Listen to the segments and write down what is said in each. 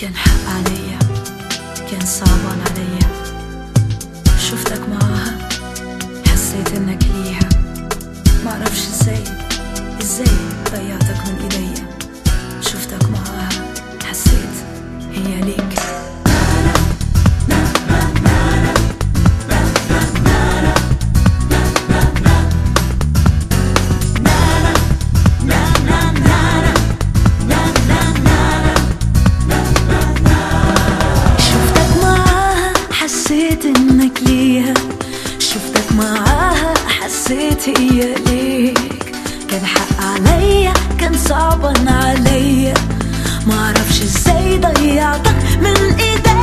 كان حق عليا كان صعبان عليا شفتك معاها حسيت انك ليها معرفش ازاي ازاي ضيعتك من ايديا شفتك معاها حسيت هي ليك شفتك معاها حسيت انك ليها شفتك معاها حسيت هي ليك كان حق عليا كان صعبا عليا معرفش ازاي ضيعتك من ايديا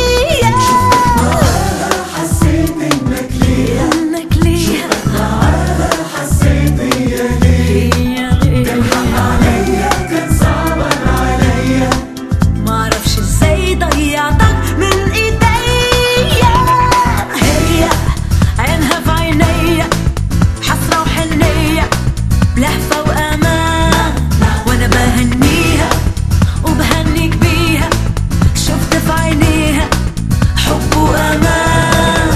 حسيت انك ليا انك ليها حسيت هي ليا هي ليك عليا كان صعبا عليا معرفش ازاي ضيعتك من ايديا هي عينها في عينيا حسرة وحنية بلهفة وأمان وأنا بهنيها وبهنيك بيها شفت في عينيها حب وأمان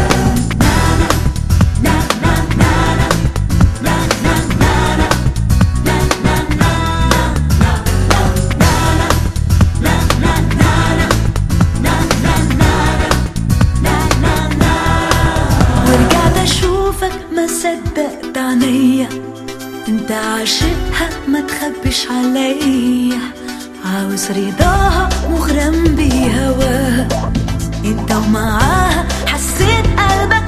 ورجعت اشوفك ما صدقت عينيا انت عاشقها ما تخبيش عليا عاوز رضاها مغرم بهواها انت ومعاها حسيت قلبك